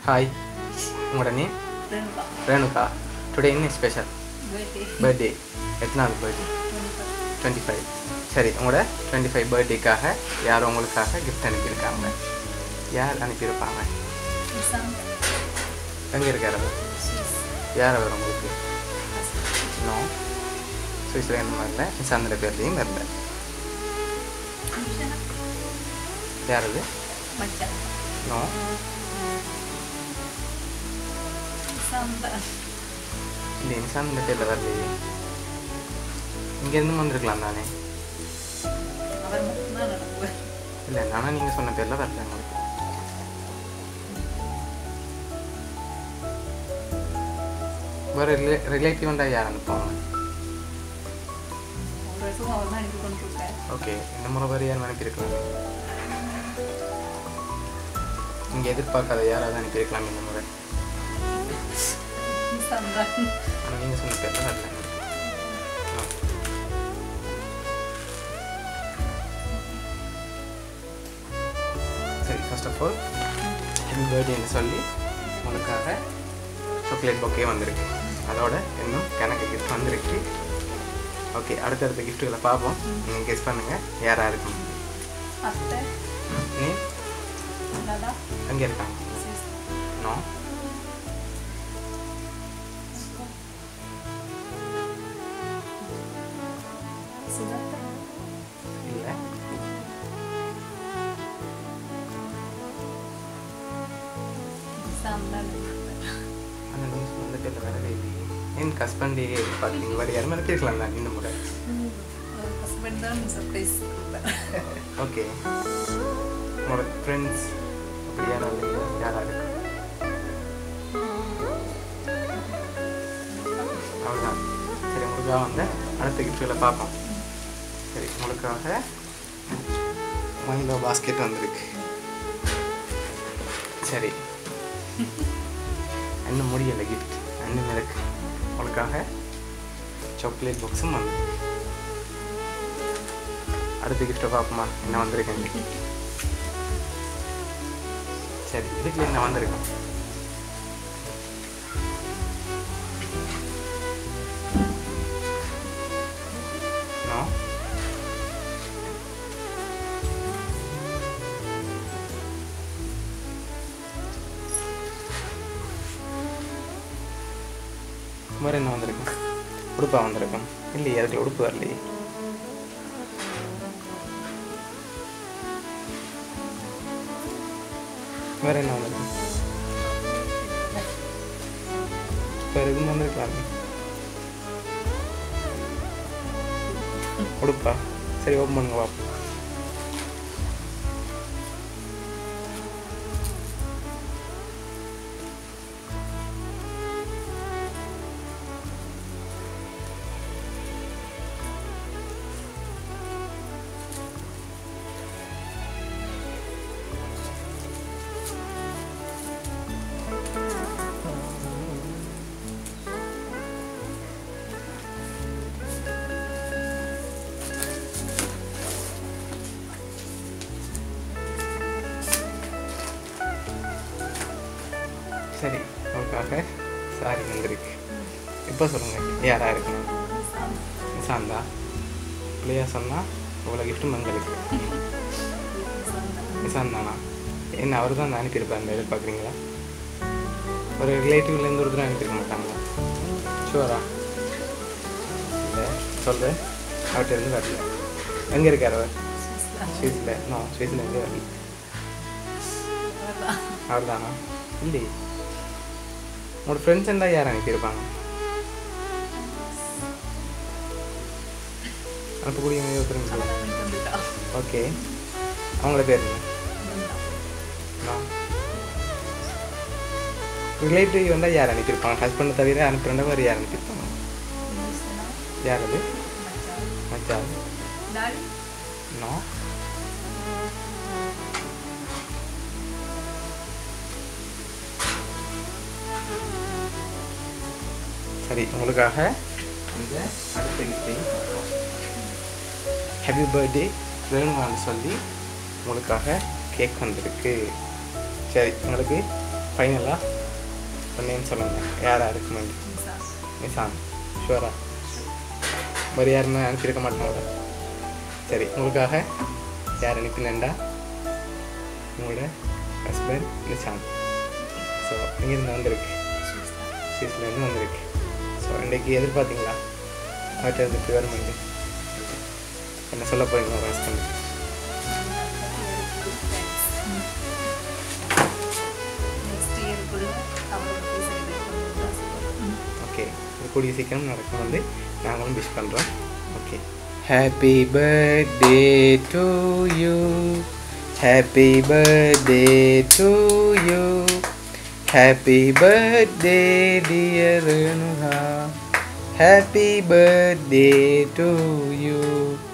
Hi உங்களோட name Renuka Renuka today என்ன special birthday birthday எத்தனாவது பர்த்டே டுவெண்ட்டி ஃபைவ் சரி உங்களோட டுவெண்ட்டி ஃபைவ் பர்த்டேக்காக யார் உங்களுக்காக கிஃப்ட் அனுப்பியிருக்காங்க யார் அனுப்பியிருப்பாங்க எங்கே இருக்கார் அவர் யார் அவர் உங்களுக்கு நோ சுவிஸ்லேருந்து வரல சந்திர பேர்லேயும் வரல யார் அது மச்சான் நோ சாம்பார் இல்லை இன்சான் இந்த பேரில் வரலையே இங்கேருந்து வந்திருக்கலாம் தானே அவர் மட்டும்தான் நடக்குவார் இல்லை நானும் நீங்கள் சொன்ன பேரில் வரல உங்களுக்கு வேறு ரிலே ரிலேட்டிவ்ண்டா யார் அனுப்புவாங்க ஒரு வருஷம் அவர் தான் அனுப்பி கொண்டு இருக்கார் ஓகே இந்த முறை வேறு யார் அனுப்பியிருக்கலாம் நீங்கள் எதிர்பார்க்காத யாராவது அனுப்பியிருக்கலாம் இந்த முறை சாம்பார் ஆனால் நீங்கள் சொன்ன பேரில் வரல No. சரி ஃபர்ஸ்ட் ஆஃப் ஆல் ஹாப்பி பர்த்டேன்னு சொல்லி உனக்காக சாக்லேட் பொக்கே வந்திருக்கு அதோட இன்னும் கணக்கு கிஃப்ட் வந்திருக்கு ஓகே அடுத்தடுத்த கிஃப்ட்டுகளை பார்ப்போம் நீங்கள் கெஸ் பண்ணுங்கள் யாராக இருக்கும் அத்தை நீ தாதா அங்கே இருக்காங்க நோ சுகத்தை இல்லை சாம்பார் அந்த நியூஸ் வந்து பேரில் வரவே இல்லையே என் ஹஸ்பண்டே பார்த்தீங்க வேறு யாருமே அனுப்பியிருக்கலாம் தான் இந்த முறை ஹஸ்பண்ட் தான் சர்ப்ரைஸ் கொடுப்பார் ஓகே உங்களோட ஃப்ரெண்ட்ஸ் அப்படி யாராவது இல்லை யாராக இருக்கு அவ்வளோதான் சரி உங்களுக்காக வந்து அடுத்த கிஃப்ட்களை பார்ப்போம் சரி உங்களுக்காக மைலோ பாஸ்கெட் வந்திருக்கு சரி இன்னும் முடியலை கிஃப்ட் இன்னும் இருக்கு உங்களுக்காக சாக்லேட் பாக்ஸும் வந்திருக்கு அடுத்த கிஃப்ட்டை பார்ப்போமா என்ன வந்திருக்கேன் சரி இதுக்கு என்ன வந்திருக்கேன் நோ வேறு என்ன வந்திருக்கும் உடுப்பா வந்திருக்கும் இல்லையே அதில் உடுப்பு வரலையே வேறு என்ன வந்திருக்கு வேறு எதுவும் வந்திருக்கலாமே உடுப்பா சரி ஓப்பன் பண்ணுங்க பாப்போம் சரி உங்களுக்காக சாரி வந்திருக்கு இப்போ சொல்லுங்கள் யாரா இருக்கணும் நிசாந்தா பிள்ளையா சொன்னால் இவ்வளோ கிஃப்ட்டும் எங்களுக்கு நிசாந்த் தானா என்ன அவர் தான் அனுப்பியிருப்பாரு எதிர்பார்க்குறீங்களா ஒரு ரிலேட்டிவ்லேருந்து ஒருத்தர் அனுப்பியிருக்க மாட்டாங்களா ஷுவரா இல்லை சொல்லு அவர்கிட்ட இருந்து வரல எங்கே இருக்கார் அவர் ஸ்வீஸில் நோ ஸ்வீஸில் எங்கே வரல அவர் தானா இல்லையே உங்களோட ஃப்ரெண்ட்ஸ் இருந்தால் யார் அனுப்பியிருப்பாங்க அனுப்பக்கூடிய ஒருத்தருங்க ஓகே அவங்கள பேர் என்ன ரிலேட்டிவ் வந்தால் யார் அனுப்பியிருப்பாங்க ஹஸ்பண்டை தவிர அனுப்புகிறேன் வேறு யார் அனுப்பியிருப்பாங்க யார் அது மச்சான் டாடி நோ சரி உங்களுக்காக இந்த அடுத்த கிஃப்டை ஹாப்பி பர்த்டே வேணுமான்னு சொல்லி உங்களுக்காக கேக் வந்திருக்கு சரி உங்களுக்கு ஃபைனலாக ஒரு நேம் சொல்லுங்கள் யாரா ரெக்கமெண்ட் நிசா நிசான் ஷுவரா வேறு யாருமே அனுப்பியிருக்க மாட்டாங்களா சரி உங்களுக்காக யார் அனுப்பினேன்டா உங்களோட ஹஸ்பண்ட் நிசான் ஸோ இங்கேருந்து வந்திருக்கு சுவிஸ்தா சீஸ்லேருந்து வந்திருக்கு ஸோ இன்றைக்கி எதிர்பார்த்தீங்களா அவர்கிட்ட இருந்து ப்ரிவர்மெண்ட் என்ன சொல்ல போறீங்க உங்கள் ஹஸ்பண்ட் நெக்ஸ்ட் இயர் கூட அவரோட போய் செலிப்ரேட் பண்ணுறது ஓகே இது கூடிய சீக்கிரம் நடக்கும் வந்து நாங்களும் விஷ் பண்ணுறோம் okay happy birthday to you happy birthday to you happy birthday dear Renuka happy birthday to you